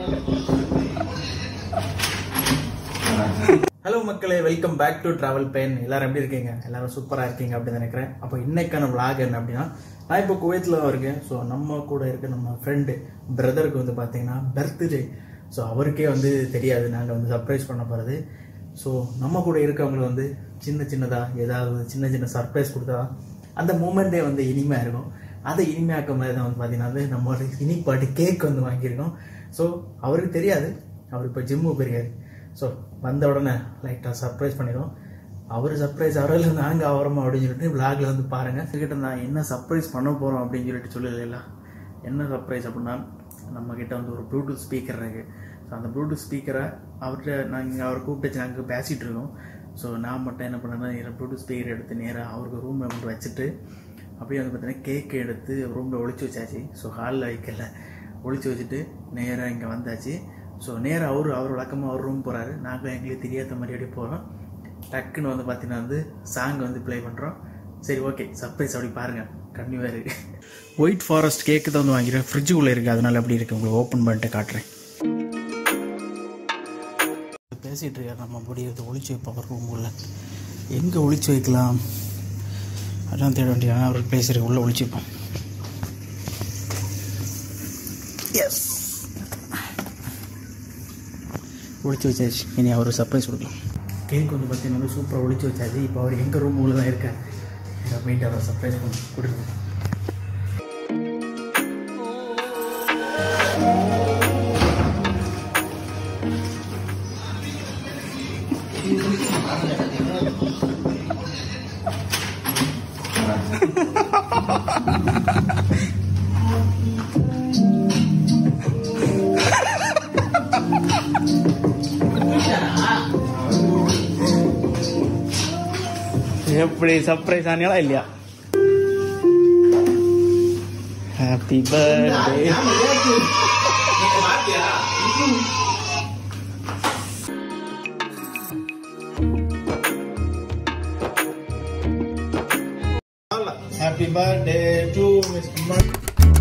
hello மக்களே welcome back to travel pain எல்லாரும் எப்படி இருக்கீங்க எல்லாரும் சூப்பராக இருக்கீங்க அப்படின்னு நினைக்கிறேன் அப்போ இன்னைக்கான vlog என்ன அப்படின்னா நான் இப்போ குவைத்தில் இருக்கேன் ஸோ நம்ம கூட இருக்க நம்ம ஃப்ரெண்டு பிரதருக்கு வந்து பார்த்தீங்கன்னா பர்த்டே ஸோ அவருக்கே வந்து தெரியாது நாங்கள் வந்து சர்ப்ரைஸ் பண்ண போகிறது ஸோ நம்ம கூட இருக்கவங்களை வந்து சின்ன சின்னதாக ஏதாவது சின்ன சின்ன சர்ப்ரைஸ் கொடுத்தா அந்த மூமெண்ட்டே வந்து இனிமையாக இருக்கும் அதை இனிமையாக்க மாதிரி தான் வந்து பார்த்தீங்கன்னா வந்து நம்ம ஒரு இனிப்பாட்டு கேக் வந்து வாங்கியிருக்கோம் ஸோ அவருக்கு தெரியாது அவர் இப்போ ஜிம்மு போயிருக்காரு ஸோ வந்த உடனே லைட்டாக சர்ப்ரைஸ் பண்ணிடுவோம் அவர் சர்ப்ரைஸ் அவரில் நாங்கள் அவரமா அப்படின்னு சொல்லிட்டு விளாகில் வந்து பாருங்கள் கிட்ட நான் என்ன சர்ப்ரைஸ் பண்ண போகிறோம் அப்படின்னு சொல்லிட்டு சொல்லல என்ன சர்ப்ரைஸ் அப்படின்னா நம்ம கிட்ட வந்து ஒரு ப்ளூடூத் ஸ்பீக்கர் இருக்கு ஸோ அந்த ப்ளூடூத் ஸ்பீக்கரை அவர்கிட்ட நாங்கள் அவர் கூப்பிட்டு நாங்கள் பேசிகிட்டு இருக்கோம் ஸோ நான் மட்டும் என்ன பண்ணேன்னா ப்ளூடூத் ஸ்பீக்கர் எடுத்து நேராக அவருக்கு ரூமில் கொண்டு வச்சுட்டு அப்படியே வந்து பார்த்தீங்கன்னா கேக் எடுத்து ரூமில் ஒளிச்சு வச்சாச்சு ஸோ ஹாலில் வைக்கல ஒளிச்சு வச்சுட்டு நேராக இங்கே வந்தாச்சு ஸோ நேராக அவர் அவர் வழக்கமாக அவர் ரூம் போகிறாரு நாங்கள் எங்களுக்கு தெரியாத மாதிரி அப்படியே போகிறோம் டக்குன்னு வந்து பார்த்தீங்கன்னா வந்து சாங் வந்து ப்ளே பண்ணுறோம் சரி ஓகே சர்ப்ரைஸ் அப்படி பாருங்கள் கண்டிப்பாக இருக்கு ஒயிட் ஃபாரஸ்ட் கேக்கு தான் வந்து வாங்கிடுறேன் ஃப்ரிட்ஜுக்குள்ளே இருக்குது அதனால அப்படி இருக்குது உங்களுக்கு ஓப்பன் பண்ணிட்டு காட்டுறேன் பேசிகிட்டு இருக்காரு நம்ம முடியறது ஒளிச்சு வைப்போம் அவர் ரூமுக்குள்ள எங்கே ஒளிச்சு வைக்கலாம் அதான் தேட வேண்டிய அவர் பேசுகிற உள்ளே ஒளிச்சு வைப்போம் எஸ் ஒளிச்சு வச்சாச்சு இனி அவர் சர்ப்ரைஸ் கொடுக்கலாம் கேக் வந்து பார்த்தீங்கன்னா வந்து சூப்பராக ஒளிச்சு வச்சாச்சு இப்போ அவர் எங்கள் ரூம் உள்ள தான் இருக்கார் இதை போயிட்டு அவரை சர்ப்ரைஸ் பண்ணி கொடுக்கணும் எப்படி சர்ப்ரைஸ் ஆனியாலா இல்லையா happy birthday happy birthday to mister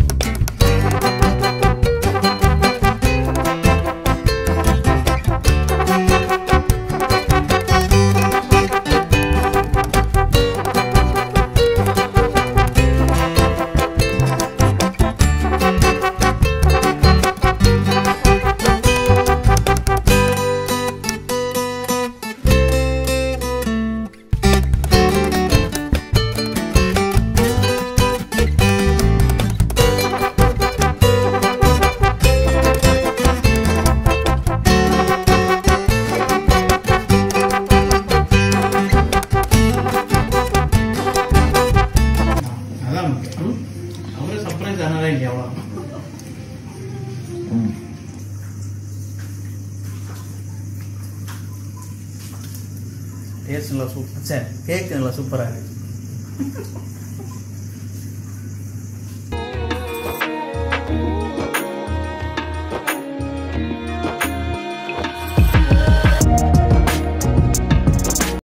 அதான் முக்கியம் அவரு சர்ப்ரைஸ் ஆனாலே இல்லையா அவ்வளோ டேஸ்ட் நல்லா சூப்பர் சரி கேக் நல்லா சூப்பராக இருக்கு